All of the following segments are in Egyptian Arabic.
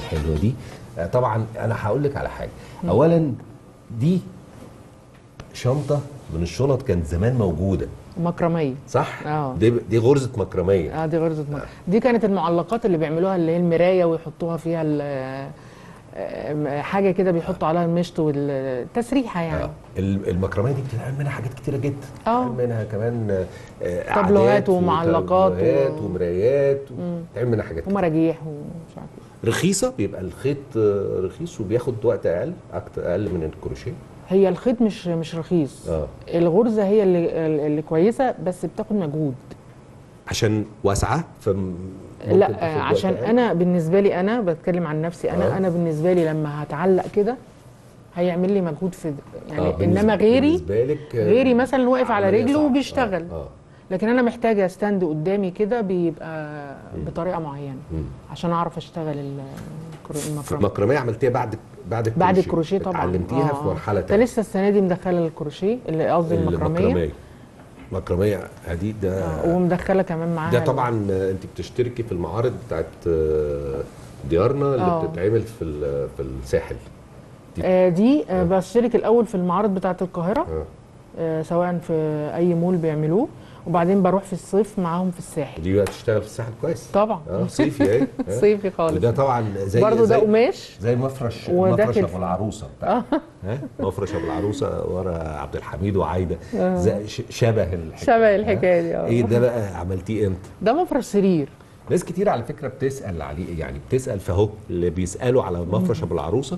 الحلوه دي آه، طبعا انا هقول لك على حاجه اولا دي شنطه من الشنط كانت زمان موجوده مكرميه صح آه. دي دي غرزه مكرميه اه دي غرزه مكرمه دي كانت المعلقات اللي بيعملوها اللي هي المرايه ويحطوها فيها ال- آه، حاجه كده بيحطوا عليها المشط والتسريحه يعني آه. ال- المكرميه دي بتتعمل منها حاجات كتيره جدا آه. بتتعمل منها كمان آه، تابلوهات قعدات ومعلقات و- وتابلوهات ومرايات بتتعمل منها حاجات كتير. ومراجيح ومش عارف إيه. رخيصه بيبقى الخيط آه، رخيص وبياخد وقت اقل اكتر اقل من الكروشيه هي الخيط مش مش رخيص اه الغرزه هي اللي اللي كويسه بس بتاخد مجهود عشان واسعه ف لا آه، عشان انا بالنسبه لي انا بتكلم عن نفسي انا آه. انا بالنسبه لي لما هتعلق كده هيعمل لي مجهود في يعني انما غيري بالنسبه لك آه، غيري مثلا واقف على عملية رجله صعبة. وبيشتغل اه, آه. لكن انا محتاجه ستاند قدامي كده بيبقى بطريقه معينه مم. عشان اعرف اشتغل ال- الكرو- المكرمه المكرميه عملتيها بعد بعد بعد الكروشيه طبعا اتعلمتيها في مرحله انت تانية لسه السنه دي مدخله الكروشيه اللي قصدي المكرميه المكرميه هدي ده آه، ومدخله كمان معاها ده طبعا آه، انت بتشتركي في المعارض بتاعت آه، ديارنا اللي آه. بتتعمل في ال- في الساحل آه، دي آه، بشترك الاول في المعارض بتاعه القاهره اه آه، سواء في اي مول بيعملوه وبعدين بروح في الصيف معاهم في الساحل دي بقى تشتغل في الساحل كويس طبعا اه صيفي اهي آه. صيفي خالص وده طبعا زي برضه ده زي قماش زي مفرش وده مفرش كده. ابو العروسه بتاع ها مفرش ابو العروسه ورا عبد الحميد وعايده زي ش- شبه الحكايه شبه الحكايه دي ها؟ اه ايه ده بقى عملتيه امتى؟ ده مفرش سرير ناس كتير على فكره بتسال عليه يعني بتسال فهو اللي بيسالوا على مفرش ابو العروسه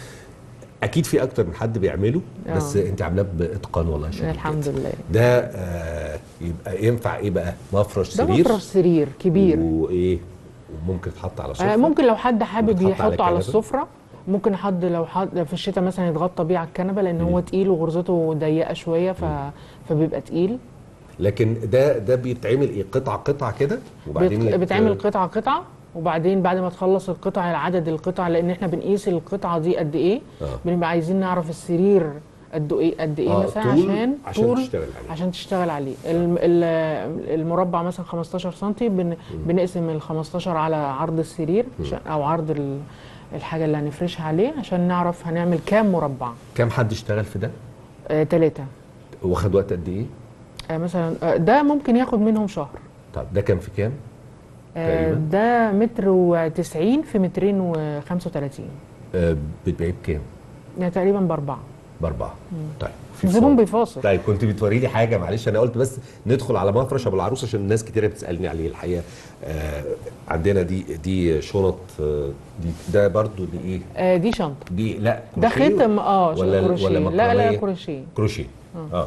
اكيد في اكتر من حد بيعمله بس آه. انت عاملاه باتقان والله شديد الحمد جدا. لله ده آه يبقى ينفع ايه بقى مفرش ده سرير مفرش سرير كبير وايه وممكن يتحط على آه، سفره ممكن لو حد حابب ويتحط على يحطه على كنبة. السفره ممكن حد لو حد في الشتاء مثلا يتغطى بيه على الكنبه لان هو تقيل وغرزته ضيقه شويه ف... فبيبقى تقيل لكن ده ده بيتعمل ايه قطعه قطعه كده وبعدين بيت- يت- بتعمل قطعه قطعه وبعدين بعد ما تخلص القطع عدد القطع لان احنا بنقيس القطعه دي قد ايه آه. بنبقى عايزين نعرف السرير قد ايه قد ايه آه، مثلا طول عشان عشان طول تشتغل عليه. عشان تشتغل عليه الم- ال- المربع مثلا 15 سم بن بنقسم ال 15 على عرض السرير عشان او عرض ال- الحاجه اللي هنفرشها عليه عشان نعرف هنعمل كام مربع كام حد اشتغل في ده آه ثلاثة واخد وقت قد ايه آه مثلا آه ده ممكن ياخد منهم شهر طب ده كان في كام آه تقريباً؟ ده متر وتسعين في مترين وخمسة وتلاتين آه بتبيعيه بكام يعني تقريبا بأربعة باربعه طيب في الزبون فصال. بيفاصل طيب كنت بتوري لي حاجه معلش انا قلت بس ندخل على مفرش ابو العروس عشان الناس كتيره بتسالني عليه الحقيقه آه عندنا دي دي شنط آه دي ده برضو دي ايه آه دي شنطة دي لا ده كروشيه ختم اه ولا كروشيه ولا لا لا مكرمية؟ كروشيه كروشيه اه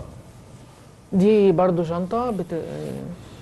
دي برضو شنطة بت... آه،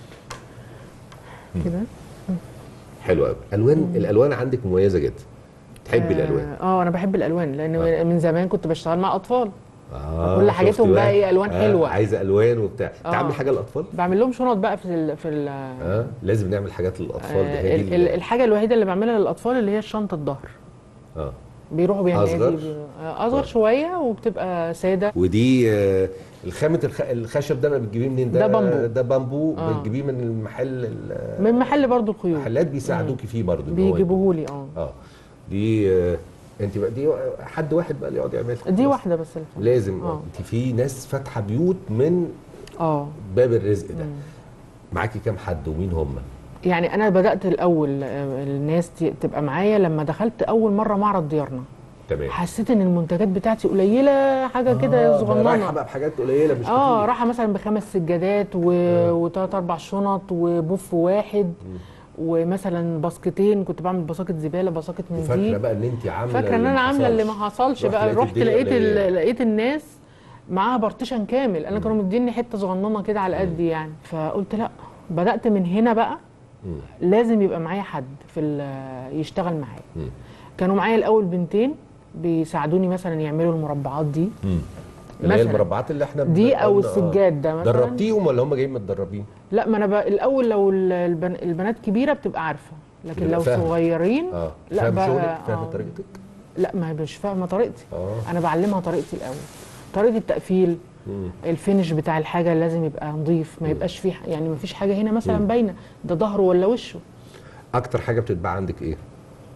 كده حلو قوي الوان الالوان عندك مميزه جدا تحبي الالوان اه انا بحب الالوان لان آه. من زمان كنت بشتغل مع اطفال آه كل شفت حاجتهم بقى إيه، ألوان حلوة. عايزه الوان وبتاع آه. تعمل حاجه للاطفال بعمل لهم شنط بقى في ال... في ال... اه لازم نعمل حاجات للاطفال ده آه هي ال... دي ال- ال- الحاجة الوحيدة اللي بعملها للاطفال اللي هي الشنطة الظهر اه بيروحوا بيها أصغر؟ النادي بي- آه، اصغر شوية وبتبقى سادة ودي آه، الخامة الخ... الخشب ده بقى بتجيبيه منين ده؟ ده بامبو. ده بامبو آه. بتجيبيه من المحل من محل برضو الخيوط المحلات بيساعدوكي فيه برضه إن هو بيجيبوهولي اه اه دي آه، انت بقى دي حد واحد بقى اللي يقعد يعملها دي بس. واحدة بس اللي فاتت. لازم آه. انت في ناس فاتحه بيوت من اه باب الرزق ده معاكي كام حد ومين هم؟ يعني انا بدات الاول آه، الناس ت- تبقى معايا لما دخلت اول مره معرض ديارنا تمام حسيت ان المنتجات بتاعتي قليله حاجه كده آه، رايحه صغننه بقى بحاجات قليله مش اه كتير راحه مثلا بخمس سجادات و... وثلاث اربع شنط وبوف واحد ومثلا باسكتين كنت بعمل باسكت زباله باسكت من وفاكره دي بقى ان انت عامله فاكره ان انا عامله اللي ما حصلش رحت بقى لقيت رحت الدنيا لقيت قليلة. ال... لقيت الناس معاها بارتيشن كامل انا كانوا مديني حته صغننه كده على قدي يعني فقلت لا بدات من هنا بقى مم. لازم يبقى معايا حد في ال- يشتغل معايا مم. كانوا معايا الاول بنتين بيساعدوني مثلا يعملوا المربعات دي مم. اللي هي مثلاً. المربعات اللي احنا دي او قلنا، آه. السجاد ده مثلا دربتيهم ولا هم جايين متدربين؟ لا ما انا بقى الاول لو ال- البن... البنات كبيره بتبقى عارفه لكن بتبقى لو فاهمة. صغيرين اه لا فاهم بقى شغلك فاهم آه. طريقتك؟ لا ما هي مش فاهمه طريقتي اه انا بعلمها طريقتي الاول طريقه التقفيل مم. الفينش بتاع الحاجه لازم يبقى نظيف ما يبقاش فيه ح- يعني ما فيش حاجه هنا مثلا باينه ده ظهره ولا وشه اكتر حاجه بتتباع عندك ايه؟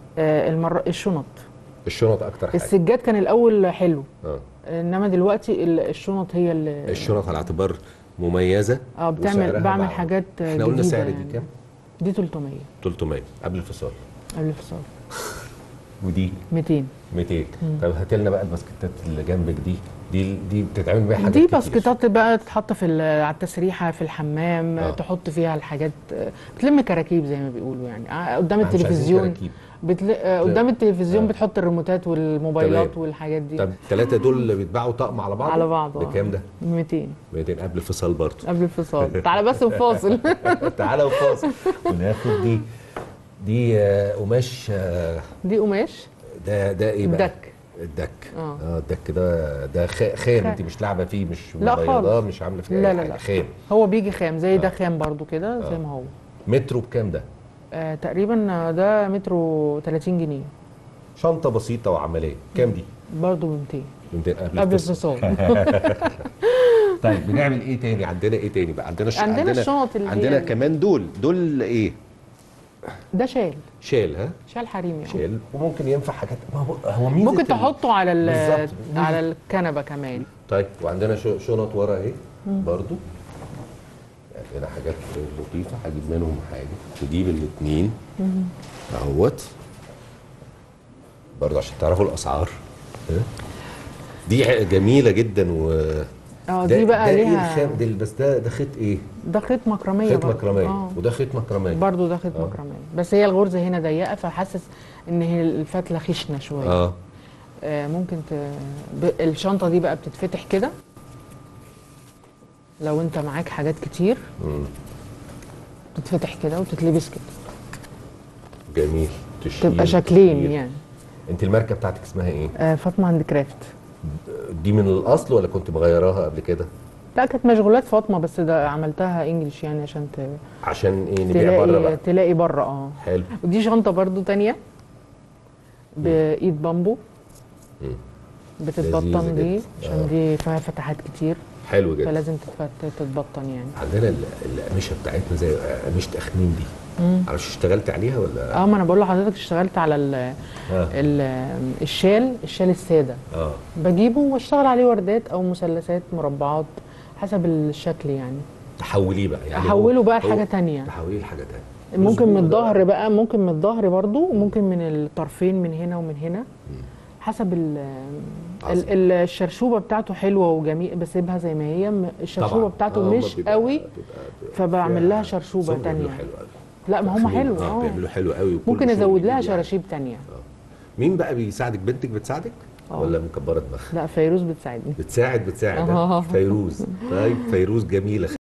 آه المر... الشنط الشنط اكتر حاجه السجاد كان الاول حلو اه انما دلوقتي ال- الشنط هي اللي الشنط على اعتبار مميزه اه بتعمل وسعرها بعمل بقى- حاجات احنا قلنا جديدة سعر دي يعني. كام؟ دي 300 300 قبل الفصال قبل الفصال ودي 200 200 طب هات لنا بقى الباسكتات اللي جنبك دي دي دي بتتعمل بيها حاجات دي كتير. باسكتات بقى تتحط في ال- على التسريحه في الحمام آه. آه. تحط فيها الحاجات آه، بتلم كراكيب زي ما بيقولوا يعني آه، قدام مش عايزين التلفزيون كراكيب. بتل... آه، قدام التلفزيون آه. بتحط الريموتات والموبايلات تمام. والحاجات دي طب الثلاثه دول اللي بيتباعوا طقم على بعض على بعض آه. بكام ده؟ 200 200 قبل الفصال برضه قبل الفصال تعالى بس وفاصل تعالى وفاصل وناخد دي دي آه، قماش آه، دي قماش ده ده ايه بقى؟ الدك. الدك آه. اه الدك ده ده خ- خام خام. انت مش لاعبه فيه مش لا مبيضاه خالص. مش عامله فيه لا أي لا حاجة، لا خام هو بيجي خام زي ده خام برضو كده زي ما هو مترو بكام ده؟ آه تقريبا آه، ده مترو 30 جنيه شنطه بسيطه وعمليه كام دي؟ برضو ب 200 200 قبل قبل الفصل. الفصال طيب بنعمل ايه تاني عندنا ايه تاني بقى عندنا ش... عندنا الشنط اللي هي عندنا ال- كمان دول دول ايه ده شال شال ها شال حريمي يعني شال وممكن ينفع حاجات ما هو هو ميزه ممكن ال- تحطه على ال- بالظبط. على الكنبه كمان طيب وعندنا ش- شنط ورا اهي برضو عندنا حاجات لطيفه هجيب منهم حاجه نجيب الاثنين اهوت برضو عشان تعرفوا الاسعار ها؟ دي ح- جميله جدا و اه ده- دي بقى ده ايه ليها الخام ده بس ده ده خيط ايه؟ ده خيط مكرميه خيط برضو. مكرميه اه وده خيط مكرميه برضو ده خيط آه. مكرميه بس هي الغرزه هنا ضيقه فحاسس ان هي الفتله خشنه شويه اه آه ممكن ت... ب... الشنطه دي بقى بتتفتح كده لو انت معاك حاجات كتير مم. تتفتح كده وتتلبس كده جميل تشيل تبقى شكلين كتير. يعني انت الماركه بتاعتك اسمها ايه؟ آه فاطمه هاند كرافت دي من الاصل ولا كنت مغيراها قبل كده؟ لا كانت مشغولات فاطمه بس ده عملتها انجلش يعني عشان ت... عشان ايه نبيع بره تلاقي بقى تلاقي بره اه حلو ودي شنطه برضو تانية بايد بامبو مم. بتتبطن لذيذة دي جدا. عشان آه. دي فيها فتحات كتير حلو جدا فلازم تتفت- تتبطن يعني عندنا ال- القماشه بتاعتنا زي قماشه اخنين دي معرفش اشتغلت عليها ولا اه ما انا بقول لحضرتك اشتغلت على ال اه ال الشال الشال الساده اه بجيبه واشتغل عليه وردات او مثلثات مربعات حسب الشكل يعني تحوليه بقى يعني احوله هو- بقى هو لحاجه تانية تحوليه لحاجه تانية ممكن من مظبوط الظهر ده. بقى ممكن من الظهر برضو وممكن من الطرفين من هنا ومن هنا حسب ال عظيم. ال- الشرشوبه بتاعته حلوه وجميل بسيبها زي ما هي م- الشرشوبه طبعاً. بتاعته آه، هما مش بيبقى- قوي بيبقى- بيبقى فبعمل فيها لها شرشوبة صوب بيعملوا تانية. حلو قوي لا ما هم أخنين. حلو اه اه بيعملوا حلو قوي وكل ممكن شغل ازود لها جديد يعني. شراشيب تانية مين بقى بيساعدك بنتك بتساعدك آه. ولا مكبره دماغها لا فيروز بتساعدني بتساعد بتساعد آه. ها؟ فيروز طيب فيروز جميله